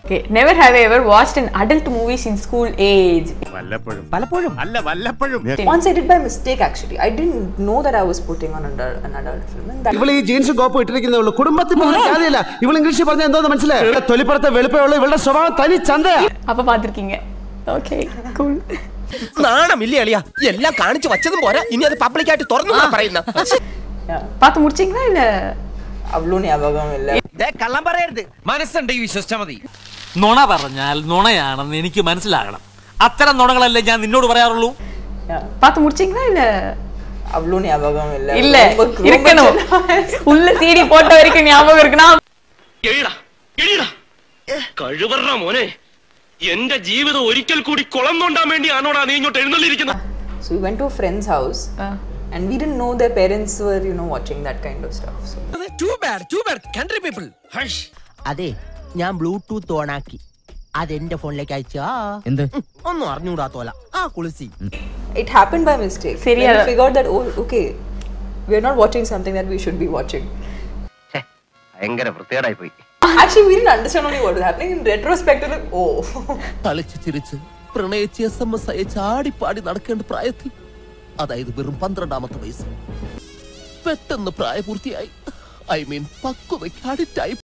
Okay, never have I ever watched an adult movies in school age. വല്ലപ്പോഴും പലപ്പോഴും അല്ല വല്ലപ്പോഴും Once I did by mistake actually. I didn't know that I was putting on an adult, an adult film. And that ഇവള് ഈ ജീൻസും കോപ്പും ഇട്ടിരിക്കുന്നേ ഉള്ളൂ കുടുംബത്തിൽ പോലും കാര്യമില്ല ഇവൾ ഇംഗ്ലീഷിൽ പറഞ്ഞ എന്തോന്ന് മനസ്സിലായി തൊലിപ്പുറത്തെ വെളുപ്പേ ഉള്ളൂ ഇവളുടെ സ്വഭാവം തനി ചന്തയാ அப்ப பார்த்திருக்கீங்க ഓക്കെ കൂൾ നാണമില്ലേ അളിയ എല്ലാം കാണിച്ചു വച്ചതും പോരാ ഇനി അത് പബ്ലിക്കായിട്ട് തുറന്നു പറയുന്ന பார்த்து முடிச்சீங்களா இல்ல അவ்வளോ ஞாபகம் இல்லை കള്ളം പറയരുത് മനസ്സുണ്ടെങ്കിൽ വിശ്വസിച്ചാ മതി നുണ പറഞ്ഞാൽ നുണയാണെന്ന് എനിക്ക് മനസ്സിലാകണം അത്തരം നുണകളല്ലേ ഞാൻ നിന്നോട് പറയാറുള്ളൂ பார்த்து முடிச்சீங்களா இல்ல அவ்வளோ ஞாபகம் இல்லை இல்ல ரொம்ப- ரொம்ப இருக்கணும் சின்ன உள்ள சீடி போட்ட வரைக்கும் ஞாபகம் இருக்குன்னா എഴുടാ എഴുടാ കഴിവറ മോനെ എന്റെ ജീവിതം ഒരിക്കൽ കൂടി കുളം തോണ്ടാൻ വേണ്ടിയാണോടാ നീ ഇങ്ങോട്ട് എഴുന്നള്ളിയിരിക്കുന്നത് So we went to a friend's house and we didn't know their parents were, you know, watching that kind of stuff. So too bad too bad country people അതെ ഞാൻ ബ്ലൂടൂത്ത് ഓണാക്കി അതെന്റെ ഫോണിലേക്ക് അയച്ചാ എന്ത് ഒന്നും അറിഞ്ഞൂടാത്തോല ആ കുളിസി it happened by mistake. Seri, When we uh, figured that, oh, okay, we're not watching something that we should be watching. ഭയങ്കര വൃത്തികേടായി പോയി Actually, we didn't understand only what was happening. In retrospect, we're like, oh. കളിച്ച് ചിരിച്ച് പ്രണയിച്ച് S M S അയച്ച് ആടിപ്പാടി നടക്കേണ്ട പ്രായത്തിൽ അതായത് വെറും പന്ത്രണ്ടാമത്തെ വയസ്സ് പെട്ടെന്ന് പ്രായപൂർത്തിയായി ഐ മീൻ പക്വതയ്ക്ക് അഡിക്റ്റായി